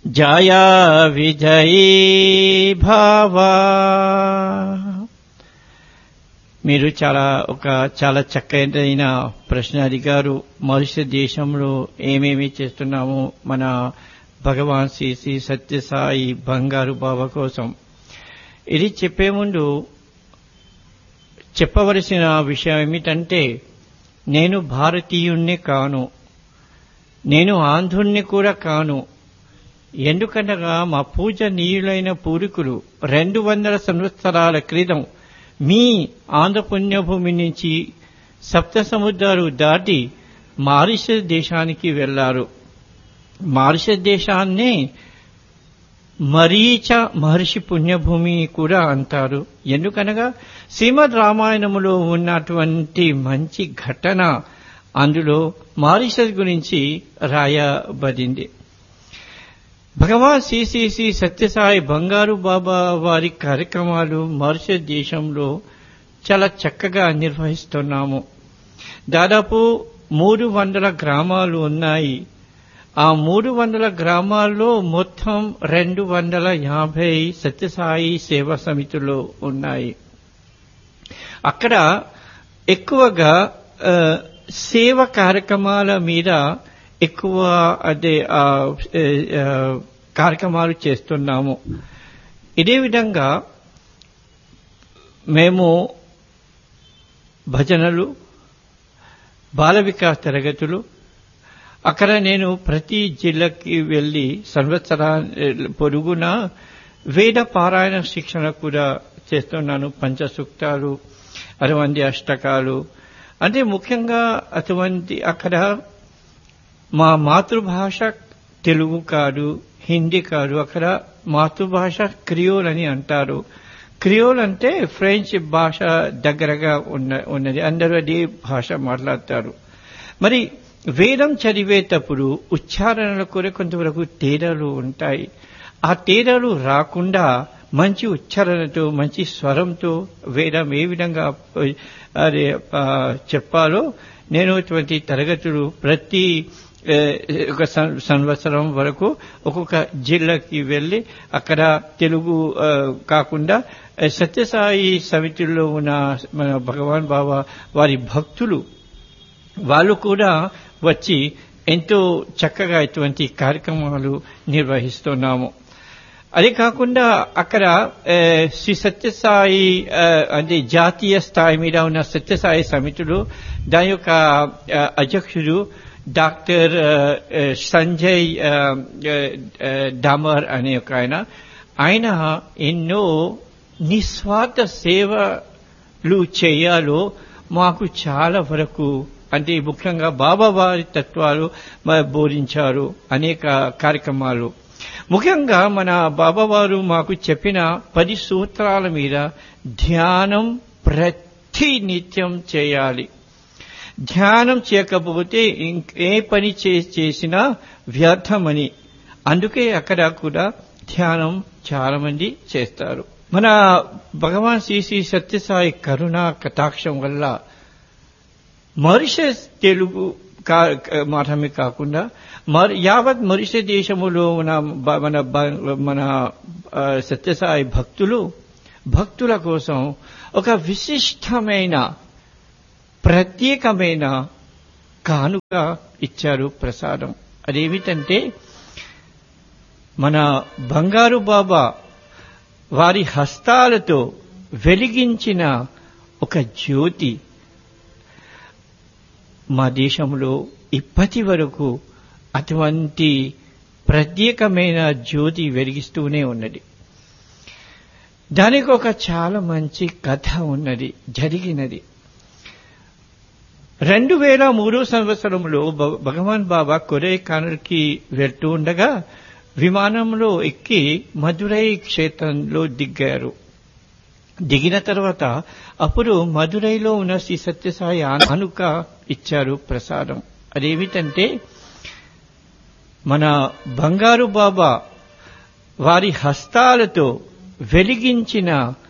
జయా విజయీ భావా మీరు చాలా ఒక చాలా చక్కైన ప్రశ్న అడిగారు మనుష్య దేశంలో ఏమేమి చేస్తున్నాము మన భగవాన్ శ్రీ శ్రీ సత్యసాయి బంగారు బాబా కోసం ఇది చెప్పే ముందు చెప్పవలసిన విషయం ఏమిటంటే నేను భారతీయుణ్ణి కాను నేను ఆంధ్రుణ్ణి కూడా కాను ఎందుకనగా మా పూజనీయులైన పూర్వీకులు రెండు వందల సంవత్సరాల క్రితం మీ ఆంధ్ర పుణ్యభూమి నుంచి సప్త సముద్రాలు దాటి మారిషస్ దేశానికి వెళ్లారు మారిషస్ దేశాన్ని మరీచ మహర్షి పుణ్యభూమి కూడా అంటారు ఎందుకనగా శ్రీమద్ రామాయణములో ఉన్నటువంటి మంచి ఘటన అందులో మారిషస్ గురించి రాయబడింది భగవాన్ శ్రీ శ్రీ శ్రీ సత్యసాయి బంగారు బాబా వారి కార్యక్రమాలు మారిషస్ దేశంలో చాలా చక్కగా నిర్వహిస్తున్నాము దాదాపు మూడు వందల గ్రామాలు ఉన్నాయి ఆ మూడు వందల గ్రామాల్లో మొత్తం రెండు వందల యాభై సత్యసాయి సేవా సమితులు ఉన్నాయి అక్కడ ఎక్కువగా సేవ కార్యక్రమాల మీద ఎక్కువ అదే కార్యక్రమాలు చేస్తున్నాము ఇదే విధంగా మేము భజనలు బాల వికాస్ తరగతులు అక్కడ నేను ప్రతి జిల్లాకి వెళ్లి సంవత్సరా పొరుగున వేద పారాయణ శిక్షణ కూడా చేస్తున్నాను పంచసూక్తాలు అరవంది అష్టకాలు అంటే ముఖ్యంగా అటువంటి అక్కడ మా మాతృభాష తెలుగు కాదు హిందీ కాదు అక్కడ మాతృభాష క్రియోల్ అని అంటారు క్రియోల్ అంటే ఫ్రెంచ్ భాష దగ్గరగా ఉన్న ఉన్నది అందరూ అదే భాష మాట్లాడతారు మరి వేదం చదివేటప్పుడు ఉచ్చారణల కూడా కొంతవరకు తేడాలు ఉంటాయి ఆ తేడాలు రాకుండా మంచి ఉచ్చారణతో మంచి స్వరంతో వేదం ఏ విధంగా అదే చెప్పాలో నేను ఇటువంటి తరగతులు ప్రతి ఒక సంవత్సరం వరకు ఒక్కొక్క జిల్లాకి వెళ్లి అక్కడ తెలుగు కాకుండా సత్యసాయి సమితిలో ఉన్న మన భగవాన్ బాబా వారి భక్తులు వాళ్ళు కూడా వచ్చి ఎంతో చక్కగా ఇటువంటి కార్యక్రమాలు నిర్వహిస్తున్నాము అదే కాకుండా అక్కడ శ్రీ సత్యసాయి అంటే జాతీయ స్థాయి మీద ఉన్న సత్యసాయి సమితులు దాని యొక్క అధ్యక్షుడు డాక్టర్ సంజయ్ డామర్ అనే ఒక ఆయన ఆయన ఎన్నో నిస్వార్థ సేవలు చేయాలో మాకు చాలా వరకు అంటే ముఖ్యంగా బాబా వారి తత్వాలు బోధించారు అనేక కార్యక్రమాలు ముఖ్యంగా మన బాబావారు మాకు చెప్పిన పది సూత్రాల మీద ధ్యానం ప్రతి నిత్యం చేయాలి ధ్యానం చేయకపోతే ఏ పని చేసినా వ్యర్థమని అందుకే అక్కడ కూడా ధ్యానం చాలా మంది చేస్తారు మన భగవాన్ శ్రీ శ్రీ సత్యసాయి కరుణ కటాక్షం వల్ల మారిషస్ తెలుగు మాత్రమే కాకుండా యావత్ మరిష దేశములో ఉన్న మన మన సత్యసాయి భక్తులు భక్తుల కోసం ఒక విశిష్టమైన ప్రత్యేకమైన కానుక ఇచ్చారు ప్రసాదం అదేమిటంటే మన బంగారు బాబా వారి హస్తాలతో వెలిగించిన ఒక జ్యోతి మా దేశంలో ఇప్పటి వరకు అటువంటి ప్రత్యేకమైన జ్యోతి వెలిగిస్తూనే ఉన్నది దానికి ఒక చాలా మంచి కథ ఉన్నది జరిగినది రెండు వేల మూడో సంవత్సరంలో భగవాన్ బాబా కొరైకానల్కి వెళ్తూ ఉండగా విమానంలో ఎక్కి మధురై క్షేత్రంలో దిగారు దిగిన తర్వాత అప్పుడు మధురైలో ఉన్న శ్రీ సత్యసాయి అనుక ఇచ్చారు ప్రసాదం అదేమిటంటే మన బంగారు బాబా వారి హస్తాలతో వెలిగించిన